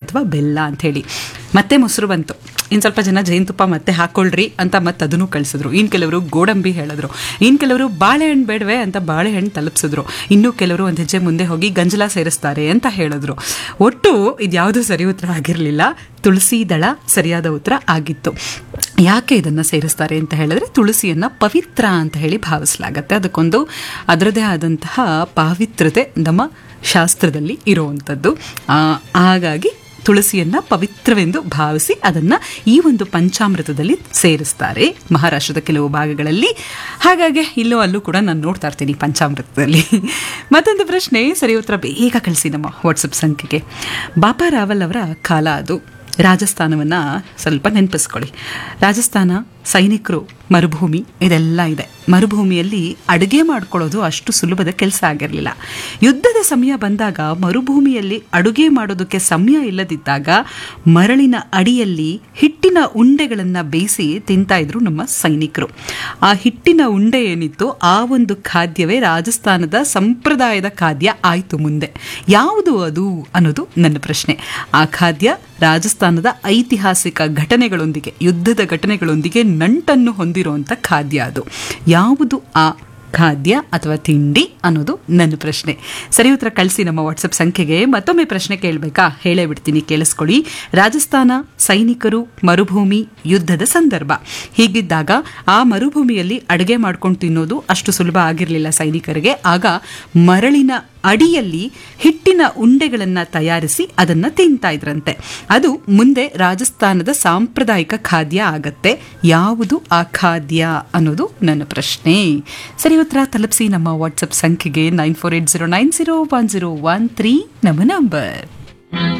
ಅಥವಾ ಬೆಲ್ಲ ಅಂತ ಹೇಳಿ ಮತ್ತೆ ಮೊಸರು ಬಂತು ಇನ್ನು ಸ್ವಲ್ಪ ಜನ ಜೇನುತುಪ್ಪ ಮತ್ತೆ ಹಾಕೊಳ್ರಿ ಅಂತ ಮತ್ತೆ ಅದನ್ನು ಕಳಿಸಿದ್ರು ಇನ್ನು ಕೆಲವರು ಗೋಡಂಬಿ ಹೇಳಿದ್ರು ಇನ್ನು ಕೆಲವರು ಬಾಳೆಹಣ್ಣು ಬೇಡವೆ ಅಂತ ಬಾಳೆಹಣ್ಣು ತಲುಪಿಸಿದ್ರು ಇನ್ನು ಕೆಲವರು ಒಂದು ಹೆಜ್ಜೆ ಮುಂದೆ ಹೋಗಿ ಗಂಜಲ ಸೇರಿಸ್ತಾರೆ ಅಂತ ಹೇಳಿದ್ರು ಒಟ್ಟು ಇದ್ಯಾವುದು ಸರಿ ಉತ್ತರ ಆಗಿರಲಿಲ್ಲ ತುಳಸಿ ದಳ ಸರಿಯಾದ ಉತ್ತರ ಆಗಿತ್ತು ಯಾಕೆ ಇದನ್ನು ಸೇರಿಸ್ತಾರೆ ಅಂತ ಹೇಳಿದ್ರೆ ತುಳಸಿಯನ್ನ ಪವಿತ್ರ ಅಂತ ಹೇಳಿ ಭಾವಿಸಲಾಗತ್ತೆ ಅದಕ್ಕೊಂದು ಅದರದೇ ಆದಂತಹ ಪಾವಿತ್ರತೆ ನಮ್ಮ ಶಾಸ್ತ್ರದಲ್ಲಿ ಇರುವಂಥದ್ದು ಆ, ಹಾಗಾಗಿ ತುಳಸಿಯನ್ನ ಪವಿತ್ರವೆಂದು ಭಾವಿಸಿ ಅದನ್ನ ಈ ಒಂದು ಪಂಚಾಮೃತದಲ್ಲಿ ಸೇರಿಸ್ತಾರೆ ಮಹಾರಾಷ್ಟ್ರದ ಕೆಲವು ಭಾಗಗಳಲ್ಲಿ ಹಾಗಾಗಿ ಇಲ್ಲೂ ಅಲ್ಲೂ ಕೂಡ ನಾನು ನೋಡ್ತಾ ಇರ್ತೀನಿ ಪಂಚಾಮೃತದಲ್ಲಿ ಮತ್ತೊಂದು ಪ್ರಶ್ನೆ ಸರಿ ಉತ್ತರ ಬೇಗ ಕಳಿಸಿ ನಮ್ಮ ವಾಟ್ಸಪ್ ಸಂಖ್ಯೆಗೆ ಬಾಪಾ ರಾವಲ್ ಅವರ ಕಾಲ ಅದು ರಾಜಸ್ಥಾನವನ್ನ ಸ್ವಲ್ಪ ನೆನಪಿಸ್ಕೊಳ್ಳಿ ರಾಜಸ್ಥಾನ ಸೈನಿಕರು ಮರುಭೂಮಿ ಇದೆಲ್ಲ ಇದೆ ಮರುಭೂಮಿಯಲ್ಲಿ ಅಡುಗೆ ಮಾಡ್ಕೊಳ್ಳೋದು ಅಷ್ಟು ಸುಲಭದ ಕೆಲಸ ಆಗಿರಲಿಲ್ಲ ಯುದ್ಧದ ಸಮಯ ಬಂದಾಗ ಮರುಭೂಮಿಯಲ್ಲಿ ಅಡುಗೆ ಮಾಡೋದಕ್ಕೆ ಸಮಯ ಇಲ್ಲದಿದ್ದಾಗ ಮರಳಿನ ಅಡಿಯಲ್ಲಿ ಹಿಟ್ಟಿನ ಉಂಡೆಗಳನ್ನು ಬೇಯಿಸಿ ತಿಂತಾ ಇದ್ರು ನಮ್ಮ ಸೈನಿಕರು ಆ ಹಿಟ್ಟಿನ ಉಂಡೆ ಏನಿತ್ತು ಆ ಒಂದು ಖಾದ್ಯವೇ ರಾಜಸ್ಥಾನದ ಸಂಪ್ರದಾಯದ ಖಾದ್ಯ ಆಯಿತು ಮುಂದೆ ಯಾವುದು ಅದು ಅನ್ನೋದು ನನ್ನ ಪ್ರಶ್ನೆ ಆ ಖಾದ್ಯ ರಾಜಸ್ಥಾನದ ಐತಿಹಾಸಿಕ ಘಟನೆಗಳೊಂದಿಗೆ ಯುದ್ಧದ ಘಟನೆಗಳೊಂದಿಗೆ ನಂಟನ್ನು ಹೊಂದಿರುವಂಥ ಖಾದ್ಯ ಅದು ಯಾವುದು ಆ ಖಾದ್ಯ ಅಥವಾ ತಿಂಡಿ ಅನ್ನೋದು ನನ್ನ ಪ್ರಶ್ನೆ ಸರಿ ಉತ್ತರ ಕಳಿಸಿ ನಮ್ಮ ವಾಟ್ಸಪ್ ಸಂಖ್ಯೆಗೆ ಮತ್ತೊಮ್ಮೆ ಪ್ರಶ್ನೆ ಕೇಳಬೇಕಾ ಹೇಳೇ ಬಿಡ್ತೀನಿ ಕೇಳಿಸ್ಕೊಳ್ಳಿ ರಾಜಸ್ಥಾನ ಸೈನಿಕರು ಮರುಭೂಮಿ ಯುದ್ಧದ ಸಂದರ್ಭ ಹೀಗಿದ್ದಾಗ ಆ ಮರುಭೂಮಿಯಲ್ಲಿ ಅಡುಗೆ ಮಾಡ್ಕೊಂಡು ತಿನ್ನೋದು ಅಷ್ಟು ಸುಲಭ ಆಗಿರಲಿಲ್ಲ ಸೈನಿಕರಿಗೆ ಆಗ ಮರಳಿನ ಅಡಿಯಲ್ಲಿ ಹಿಟ್ಟಿನ ಉಂಡೆಗಳನ್ನು ತಯಾರಿಸಿ ಅದನ್ನು ತಿಂತಾ ಇದ್ರಂತೆ ಅದು ಮುಂದೆ ರಾಜಸ್ಥಾನದ ಸಾಂಪ್ರದಾಯಿಕ ಖಾದ್ಯ ಆಗತ್ತೆ ಯಾವುದು ಆ ಖಾದ್ಯ ಅನ್ನೋದು ನನ್ನ ಪ್ರಶ್ನೆ ಸರಿ ಉತ್ತರ ತಲುಪಿಸಿ ನಮ್ಮ ವಾಟ್ಸಪ್ ಸಂಖ್ಯೆಗೆ nine four eight zero nine zero one zero one three ನಮ್ಮ ನಂಬರ್